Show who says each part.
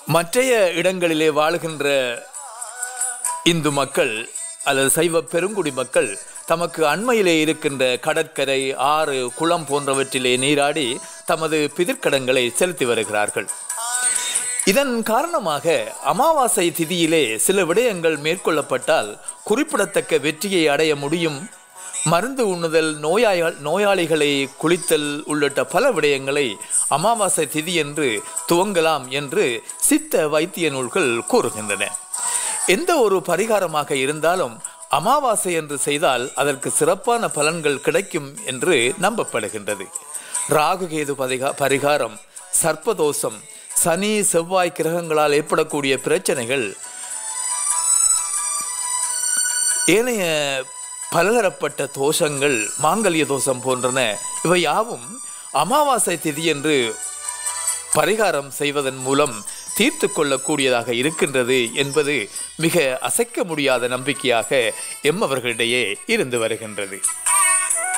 Speaker 1: மற்றைய இடங்களிலே வாழுகின்ற இந்து மக்கள் அல்லது சைவ பெருங்குடி மக்கள் தமக்கு அண்மையிலே இருக்கின்ற கடற்கரை ஆறு குளம் போன்றவற்றிலே நீராடி தமது பிதிர்க்கடங்களை செலுத்தி வருகிறார்கள் இதன் காரணமாக அமாவாசை திதியிலே சில விடயங்கள் மேற்கொள்ளப்பட்டால் குறிப்பிடத்தக்க வெற்றியை அடைய முடியும் மருந்து உண்ணுதல் நோயாளிகள் நோயாளிகளை குளித்தல் உள்ளிட்ட பல விடயங்களை அமாவாசை திதி என்று துவங்கலாம் என்று சித்த வைத்திய நூல்கள் கூறுகின்றன எந்த ஒரு பரிகாரமாக இருந்தாலும் அமாவாசை என்று செய்தால் அதற்கு சிறப்பான பலன்கள் கிடைக்கும் என்று நம்பப்படுகின்றது ராகுகேது பரிகா பரிகாரம் சர்ப்பதோஷம் சனி செவ்வாய் கிரகங்களால் ஏற்படக்கூடிய பிரச்சனைகள் ஏனைய பலதரப்பட்ட தோஷங்கள் மாங்கல்ய தோஷம் போன்றன இவை யாவும் அமாவாசை திதி என்று பரிகாரம் செய்வதன் மூலம் தீர்த்து கொள்ளக்கூடியதாக இருக்கின்றது என்பது மிக அசைக்க முடியாத நம்பிக்கையாக எம்மவர்களிடையே இருந்து வருகின்றது